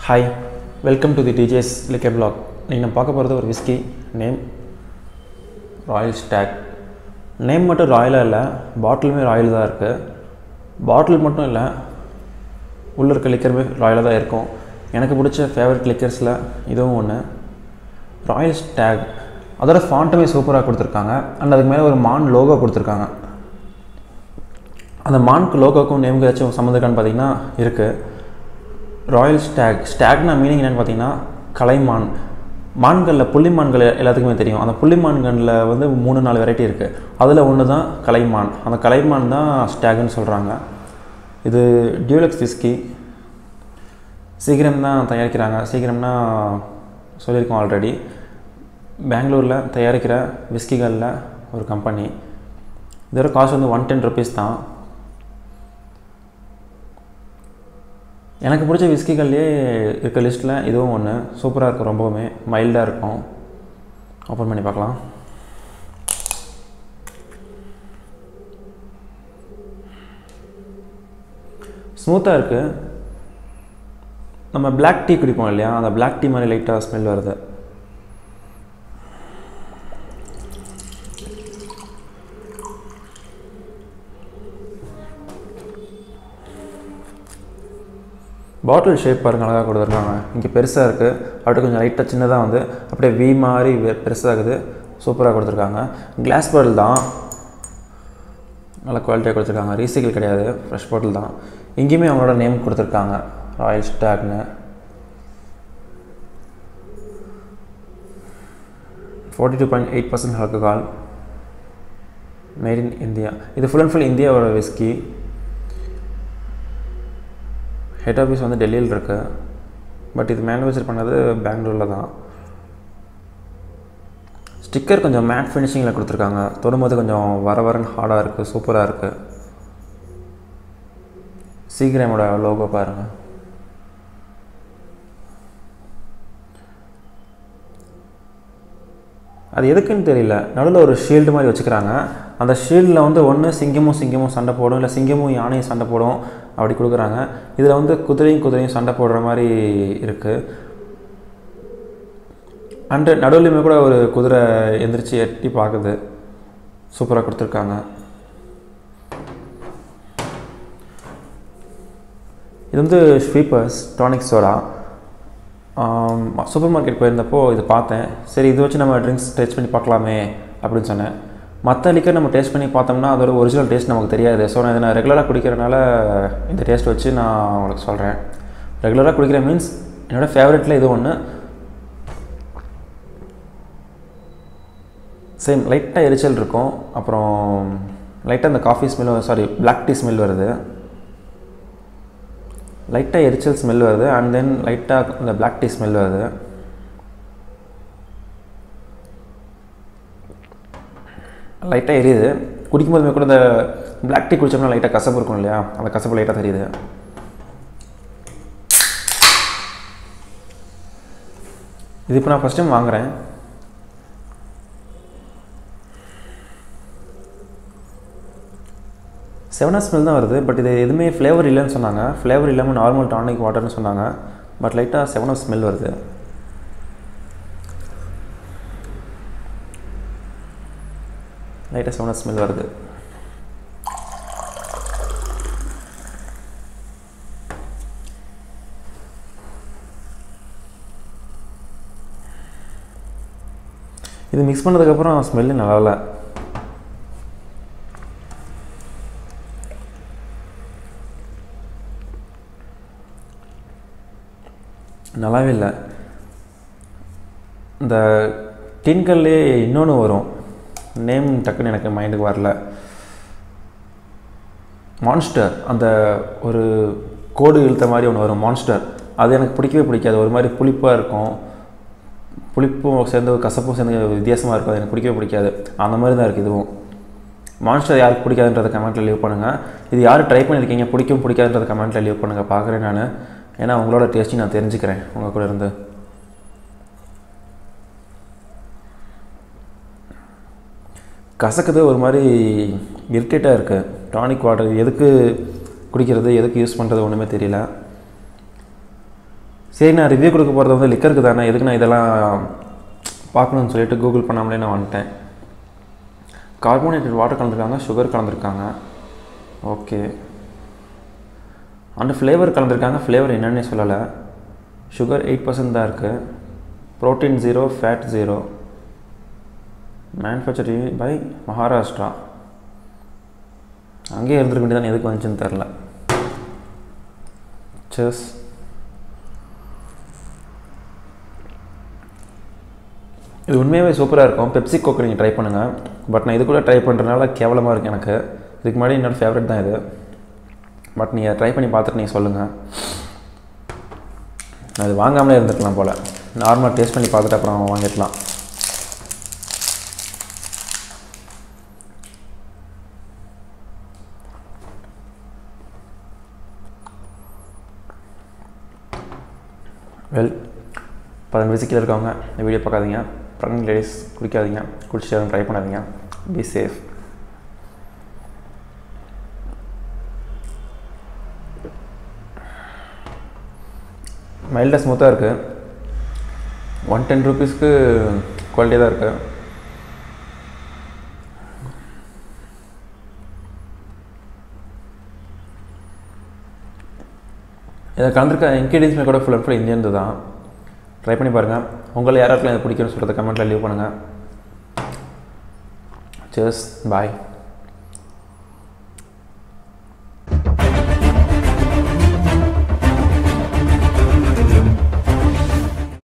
hi welcome to the DJ's liquor blog நீங்கள் நம்ம பார்க்க போகிறது ஒரு whisky name Royal Stag name மட்டும் ராயலாக இல்லை பாட்டிலுமே ராயல் தான் இருக்குது பாட்டில் மட்டும் இல்லை உள்ள இருக்க லிக்கருமே ராயலாக தான் இருக்கும் எனக்கு பிடிச்ச ஃபேவரட் லிக்கர்ஸில் இதுவும் ஒன்று ராயல் ஸ்டாக் அதோட ஃபாண்ட்டுமே சூப்பராக கொடுத்துருக்காங்க அண்ட் அதுக்கு மேலே ஒரு மான் லோகோ கொடுத்துருக்காங்க அந்த மான்க்கு லோகோக்கும் நேமுக்கு ஏதாச்சும் சம்மந்தம் இருக்கான்னு பார்த்தீங்கன்னா இருக்குது ராயல் ஸ்டாக் ஸ்டாக்னா மீனிங் என்னென்னு பார்த்தீங்கன்னா கலைமான் மான்களில் புள்ளி மான்கள் எல்லாத்துக்குமே தெரியும் அந்த புள்ளி மான்களில் வந்து மூணு நாலு வெரைட்டி இருக்குது அதில் ஒன்று தான் கலைமான் அந்த கலைமான் தான் ஸ்டாக்னு சொல்கிறாங்க இது டியூலக்ஸ் விஸ்கி சீக்கிரம் தான் தயாரிக்கிறாங்க சீக்கிரம்னா சொல்லியிருக்கோம் ஆல்ரெடி பெங்களூரில் தயாரிக்கிற விஸ்கிகளில் ஒரு கம்பெனி இதோட காஸ்ட் வந்து ஒன் டென் ருபீஸ் தான் எனக்கு பிடிச்ச விஸ்கிகள்லேயே இருக்க லிஸ்ட்டில் இதுவும் ஒன்று சூப்பராக இருக்கும் ரொம்பவுமே மைல்டாக இருக்கும் ஓப்பன் பண்ணி பார்க்கலாம் ஸ்மூத்தாக இருக்குது நம்ம பிளாக் டீ குடிப்போம் இல்லையா அந்த பிளாக் டீ மாதிரி லைட்டாக ஸ்மெல் வருது பாட்டில் ஷேப் பாருங்க அழகாக கொடுத்துருக்காங்க இங்கே பெருசாக இருக்குது அப்படியே கொஞ்சம் லைட்டாக சின்னதாக வந்து அப்படியே வி மாதிரி வெ- பெருசாகுது சூப்பராக கொடுத்துருக்காங்க கிளாஸ் பாட்டில் தான் நல்ல குவாலிட்டியாக கொடுத்துருக்காங்க ரீசைக்கிள் கிடையாது ஃப்ரெஷ் பாட்டில் தான் இங்கேயுமே அவங்களோட நேம் கொடுத்துருக்காங்க ராயல் ஸ்டாக்னு forty two point eight percent alcohol made in India இது ஃபுல் அண்ட் ஃபுல் இந்தியாவோட விஸ்கி ஹெட் ஆஃபீஸ் வந்து டெல்லியில் இருக்கு பட் இது மேனுஃபேக்சர் பண்ணது பெங்களூரில் தான் ஸ்டிக்கர் கொஞ்சம் மேட் ஃபினிஷிங்கில் கொடுத்துருக்காங்க தொடும்போது கொஞ்சம் வர வரன்னு ஹார்டாக இருக்குது சூப்பராக இருக்குது சீக்கிரமோட லோகோ பாருங்கள் அது எதுக்குன்னு தெரியல நடுவில் ஒரு ஷீல்டு மாதிரி வச்சுக்கிறாங்க அந்த ஷீல்டில் வந்து ஒன்று சிங்கமும் சிங்கமும் சண்டை போடும் இல்லை சிங்கமும் யானையும் சண்டை போடும் அப்படி கொடுக்குறாங்க இதில் வந்து குதிரையும் குதிரையும் சண்டை போடுற மாதிரி இருக்குது அண்டு நடுவுலையுமே கூட ஒரு குதிரை எந்திரிச்சு எட்டி பார்க்குது சூப்பராக கொடுத்துருக்காங்க இது வந்து Schweppes tonic soda supermarket போயிருந்தப்போ இது பார்த்தேன் சரி இது வச்சு நம்ம ட்ரிங்க்ஸ் டேஸ்ட் பண்ணி பார்க்கலாமே அப்படின்னு சொன்னேன் மற்ற லிக்கர் நம்ம டேஸ்ட் பண்ணி பார்த்தோம்னா அதோட ஒரிஜினல் டேஸ்ட் நமக்கு தெரியாது ஸோ நான் இதை நான் ரெகுலராக குடிக்கிறனால இந்த டேஸ்ட் வச்சு நான் உங்களுக்கு சொல்கிறேன் ரெகுலராக குடிக்கிற மீன்ஸ் என்னோடய ஃபேவரெட்டில் இது ஒன்று சேம் லைட்டாக எரிச்சல் இருக்கும் அப்புறம் லைட்டாக அந்த coffee smell sorry black tea smell வருது லைட்டாக எரிச்சல் ஸ்மெல் வருது அண்ட் தென் லைட்டாக இந்த பிளாக் டீ ஸ்மெல் வருது லைட்டாக எரியுது குடிக்கும்போதுமே கூட இந்த பிளாக் டீ குடிச்சோம்னா லைட்டாக கசப்பு இருக்கும் இல்லையா அந்த கசப்பு லைட்டாக தெரியுது இது இப்போ நான் ஃபஸ்ட் டைம் வாங்குகிறேன் செவனா ஸ்மெல் தான் வருது பட் இது எதுவுமே ஃப்ளேவர் இல்லைன்னு சொன்னாங்க ஃப்ளேவர் இல்லாமல் நார்மல் டானிக் வாட்டர்னு சொன்னாங்க பட் லைட்டாக செவனா ஸ்மெல் வருது லைட்டாக செவனா ஸ்மெல் வருது இது மிக்ஸ் பண்ணதுக்கப்புறம் ஸ்மெல்லு நல்லா இல்லை நல்லாவே இல்லை இந்த டின்கல்லே இன்னொன்று வரும் நேம் டக்குன்னு எனக்கு மைண்டுக்கு வரல மான்ஸ்டர் அந்த ஒரு கோடு இழுத்த மாதிரி ஒன்று வரும் மான்ஸ்டர் அது எனக்கு பிடிக்கவே பிடிக்காது ஒரு மாதிரி புளிப்பாக இருக்கும் புளிப்பும் சேர்ந்து கசப்பும் சேர்ந்து வித்தியாசமாக இருக்கும் அது எனக்கு பிடிக்கவே பிடிக்காது அந்த மாதிரி தான் இருக்குது இதுவும் மான்ஸ்டர் யாருக்கு பிடிக்காதுன்றத கமெண்ட்டில் லீவ் பண்ணுங்கள் இது யார் ட்ரை பண்ணியிருக்கீங்க பிடிக்கும் பிடிக்காதுன்றத கமெண்ட்டில் லீவ் பண்ணுங்கள் பார்க்குறேன் நான் ஏன்னா உங்களோட டேஸ்ட்டையும் நான் தெரிஞ்சுக்கிறேன் உங்கள் கூட இருந்து கசக்குது ஒரு மாதிரி இரிட்டேட்டாக இருக்குது டானிக் வாட்டர் எதுக்கு குடிக்கிறது எதுக்கு யூஸ் பண்ணுறது ஒன்றுமே தெரியல சரி நான் ரிவ்யூ கொடுக்க போகிறது வந்து லிக்கருக்கு தானே எதுக்கு நான் இதெல்லாம் பார்க்கணும்னு சொல்லிட்டு கூகுள் பண்ணாமலே நான் வந்துட்டேன் கார்போனேட்டட் வாட்டர் கலந்துருக்காங்க சுகர் கலந்துருக்காங்க ஓகே அந்த ஃப்ளேவர் கலந்துருக்காங்க ஃப்ளேவர் என்னன்னே சொல்லலை சுகர் எயிட் பர்சன்ட் தான் இருக்குது protein zero fat zero manufacturing by Maharashtra அங்கேயே இருந்திருக்க வேண்டியதான் எதுக்கு வந்துச்சுன்னு தெரில செஸ் இது உண்மையாகவே சூப்பராக இருக்கும் பெப்சி கோக்கு நீங்கள் ட்ரை பண்ணுங்கள் பட் நான் இது கூட ட்ரை பண்ணுறதுனால கேவலமாக இருக்குது எனக்கு இதுக்கு முன்னாடி என்னோட ஃபேவரட் தான் இது பட் நீங்கள் ட்ரை பண்ணி பார்த்துட்டு நீங்கள் சொல்லுங்கள் நான் இது வாங்காமலே இருந்துக்கலாம் போல் நார்மலாக டேஸ்ட் பண்ணி பார்த்துட்டு அப்புறம் வாங்கிக்கலாம் வெல் பதினெண்டு வயசு கீழே இருக்கவங்க இந்த வீடியோ பார்க்காதீங்க ப்ரெக்னென்ட் லேடிஸ் குடிக்காதீங்க குடிச்சிட்டு ட்ரை பண்ணாதீங்க பி சேஃப் மைல்டாக ஸ்மூத்தாக இருக்குது ஒன் டென் ருபீஸ்க்கு குவாலிட்டியாக தான் இருக்குது இதை கலந்துருக்க இன்க்ரீடியன்ஸ்மே கூட ஃபுல் அண்ட் ஃபுல் இந்தியன்து தான் ட்ரை பண்ணி பாருங்கள் உங்களை யாராருக்கெல்லாம் இது பிடிக்கும்னு சொல்கிறத கமெண்ட்டில் லீவ் பண்ணுங்கள் சேர்ஸ் பாய்